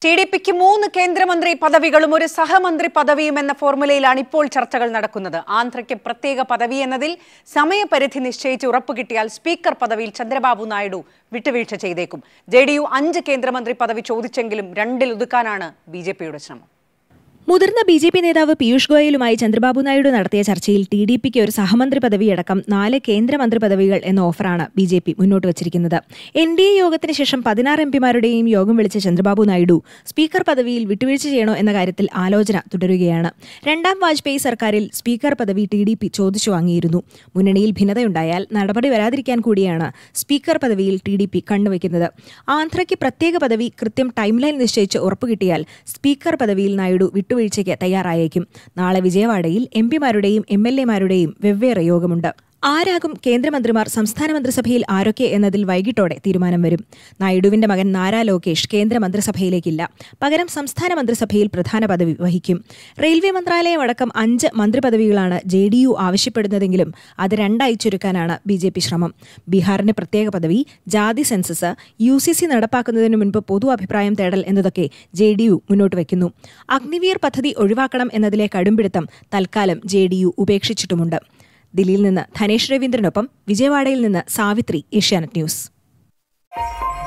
T D പിക്ക് മൂന്ന് കേന്ദ്രമന്ത്രി പദവികളും ഒരു സഹമന്ത്രി പദവിയും എന്ന ഫോർമുലയിലാണ് ഇപ്പോൾ ചർച്ചകൾ നടക്കുന്നത് ആന്ധ്രയ്ക്ക് പ്രത്യേക പദവി എന്നതിൽ സമയപരിധി നിശ്ചയിച്ച് ഉറപ്പ് കിട്ടിയാൽ സ്പീക്കർ പദവിയിൽ ചന്ദ്രബാബു നായിഡു വിട്ടുവീഴ്ച ചെയ്തേക്കും ജെ ഡി യു അഞ്ച് കേന്ദ്രമന്ത്രി പദവി ചോദിച്ചെങ്കിലും രണ്ടിൽ ഒതുക്കാനാണ് ബി ജെ പിയുടെ ശ്രമം മുതിർന്ന ബി ജെ പി നേതാവ് പീയൂഷ് ഗോയലുമായി ചന്ദ്രബാബു നായിഡു നടത്തിയ ചർച്ചയിൽ ടി ഡി പിക്ക് ഒരു സഹമന്ത്രി പദവിയടക്കം നാല് കേന്ദ്രമന്ത്രി പദവികൾ എന്ന ഓഫറാണ് ബി ജെ പി മുന്നോട്ട് വച്ചിരിക്കുന്നത് എൻ ഡി എ യോഗത്തിന് ശേഷം പതിനാറ് എംപിമാരുടെയും യോഗം വിളിച്ച ചന്ദ്രബാബു നായിഡു സ്പീക്കർ പദവിയിൽ വിട്ടുവീഴ്ച ചെയ്യണോ എന്ന കാര്യത്തിൽ ആലോചന തുടരുകയാണ് രണ്ടാം വാജ്പേയി സർക്കാരിൽ സ്പീക്കർ പദവി ടി ഡി പി ചോദിച്ചു വാങ്ങിയിരുന്നു മുന്നണിയിൽ ഭിന്നതയുണ്ടായാൽ നടപടി വരാതിരിക്കാൻ കൂടിയാണ് സ്പീക്കർ പദവിയിൽ ടി ഡി പി കണ്ണുവയ്ക്കുന്നത് ആന്ധ്രയ്ക്ക് പ്രത്യേക പദവി കൃത്യം ടൈം ലൈൻ നിശ്ചയിച്ച് ഉറപ്പുകിട്ടിയാൽ സ്പീക്കർ പദവിയിൽ നായിഡു വിട്ടുവീഴ്ചയ്ക്ക് തയ്യാറായേക്കും നാളെ വിജയവാഡയിൽ എം പിമാരുടെയും എം എൽ എമാരുടെയും വെവ്വേറെ യോഗമുണ്ട് ആരാകും കേന്ദ്രമന്ത്രിമാർ സംസ്ഥാന മന്ത്രിസഭയിൽ ആരൊക്കെ എന്നതിൽ വൈകിട്ടോടെ തീരുമാനം വരും നായിഡുവിന്റെ മകൻ നാരാ ലോകേഷ് കേന്ദ്ര മന്ത്രിസഭയിലേക്കില്ല പകരം സംസ്ഥാന മന്ത്രിസഭയിൽ പ്രധാന പദവി വഹിക്കും റെയിൽവേ മന്ത്രാലയം അടക്കം അഞ്ച് മന്ത്രിപദവികളാണ് ജെ ഡി യു ആവശ്യപ്പെടുന്നതെങ്കിലും അത് രണ്ടായി ചുരുക്കാനാണ് ബി ജെ പി ശ്രമം ബീഹാറിന് പ്രത്യേക പദവി ജാതി സെൻസസ് യു സി സി നടപ്പാക്കുന്നതിന് മുൻപ് പൊതു അഭിപ്രായം തേടൽ എന്നതൊക്കെ ജെ ഡി യു മുന്നോട്ട് വയ്ക്കുന്നു അഗ്നിവീർ പദ്ധതി ഒഴിവാക്കണം എന്നതിലെ കടുംപിടുത്തം തൽക്കാലം ജെ ഡി യു ഉപേക്ഷിച്ചിട്ടുമുണ്ട് ദില്ലിയിൽ നിന്ന് ധനേഷ് രവീന്ദ്രനൊപ്പം വിജയവാഡയിൽ നിന്ന് സാവിത്രി ഏഷ്യാനെറ്റ് ന്യൂസ്